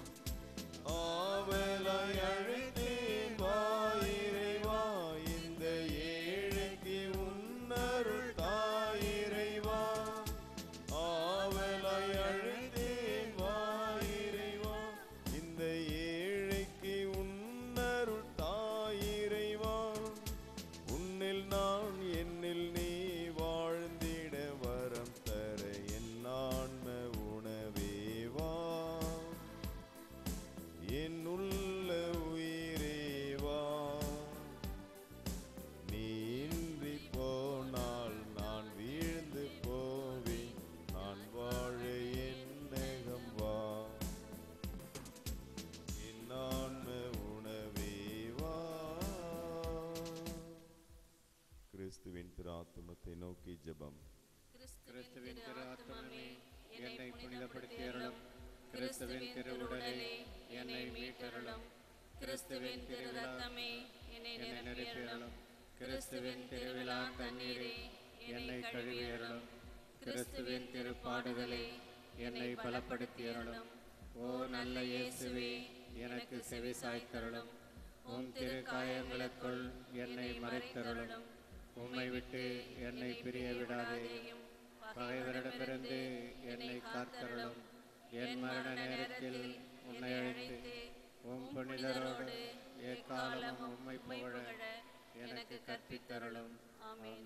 ஆவலாய் அழைத்தேன் வாயிறைவா இந்த ஏழைக்கு உன்னருள் தாயிறைவா ஆவலாய் அழைத்தேன் வாயிறைவா இந்த ஏழைக்கு உன்னருள் தாயிறைவா உன்னில் நான் என்னில் நீ வாழ்ந்திட வரம் தர என் ஆன்ம உணவே வா என் உள்ள உயிரே வா நீ இன்றி போனால் நான் வீழ்ந்து போவேன் நான் வாழ என்னகம் வா என் ஆன்ம உணவே வா கிறிஸ்துவின் திரு ஆத்துமத்தை நோக்கி ஜெபம்
கிறிஸ்துவின் திரு ஆத்துமமே என்னை புனிதப்படுத்தியருளும் கிறிஸ்துவின் திரு உடலே என்னை மீட்டருளும் கிறிஸ்துவின் திரு ரத்தமே என்னை நிரப்பியருளும் கிறிஸ்துவின் திருவிழா தண்ணீரே என்னை கழுவியருளும் கிறிஸ்துவின் திரு பாடுதலே என்னை பலப்படுத்தியருளும் ஓ நல்ல இயேசுவே எனக்கு செவி சாய்த்தருளும் உம் திரு காயங்களுக்குள் என்னை மறைத்தருளும் உம்மை விட்டு என்னை பிரிய விடாதேயும் பகைவரிடமிருந்து என்னை காத்தருளும் என் மரண நேரத்தில் உன்னை அழைத்து உம் புனிதரோடு எக்காலமும் உம்மை புகழ எனக்கு கற்பித்தருளும் ஆமென்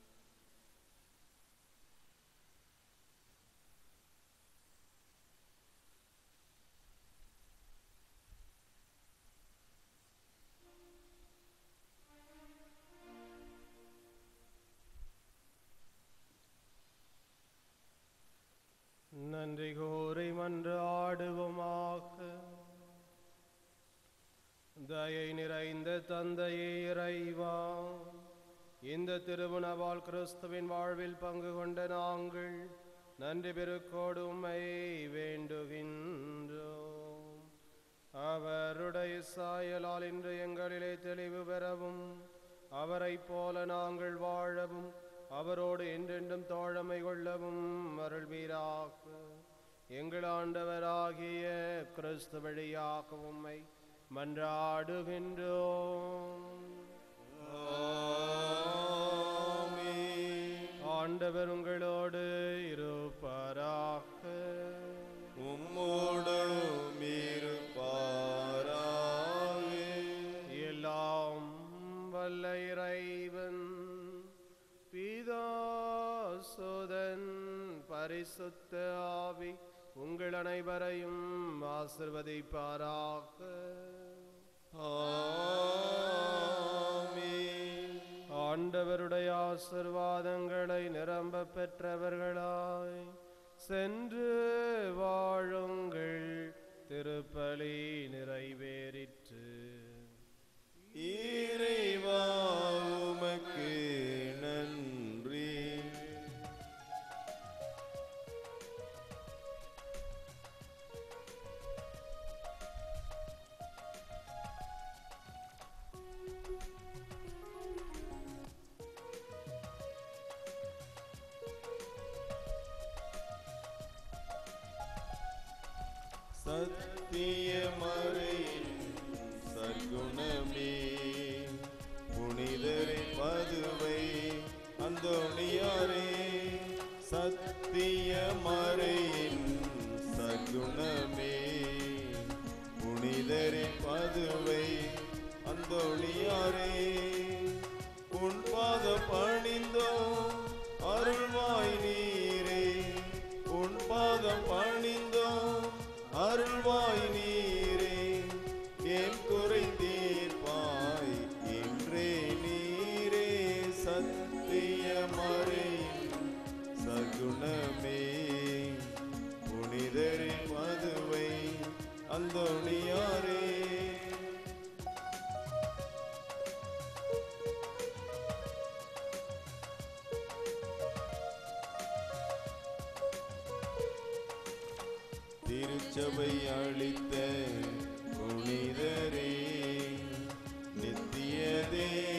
நன்றி கூறி மன்று ஆடுவோமாக தயை நிறைந்த தந்தையே இறைவா இந்த திருமணவால் கிறிஸ்துவின் வாழ்வில் பங்கு கொண்ட நாங்கள் நன்றி பெருக்கோடு உம்மை வேண்டுகின்றோம் அவருடைய சாயலால் இன்று எங்களிலே தெளிவு பெறவும் அவரைப் போல நாங்கள் வாழவும் அவரோடு என்றென்றும் தோழமை கொள்ளவும் அருள்வீராக எங்கள் ஆண்டவராகிய கிறிஸ்து வழியாக உம்மை மன்றாடுகின்றோம் ஆண்டவர் உங்களோடு இருப்பாராக
உம்மோடும் இருப்பாராக
எல்லாம் வல்ல இறைவன் பிதாசுதன் பரிசுத்த ஆவி உங்கள் அனைவரையும் ஆசிர்வதிப்பாராக
ஆமென்.
ஆண்டவருடைய ஆசிர்வாதங்களை நிரம்ப பெற்றவர்களாய் சென்று வாழுங்கள் திருப்பலி நிறைவேறிற்று
இறைவா உமக்கு நன்றி சத்தியமறையின் சற்குணமே புனிதரின் மதுவை அந்தோணியாரே சத்தியமறையின் சற்குணமே புனிதரின் மதுவை அந்தோணியாரே உன் பாத பணிந்தோம் அருள்வாய் நீரே உன் பாதம் பணிந்தோம் அருள்வாய் நீரே என் குறை தீர்ப்பாய் இன்றே நீரே சத்தியமறை சகுணமே புனிதரின் மதுவை அந்தோணியாரே திருச்சபை அளித்த புனிதரே நித்திய தேவ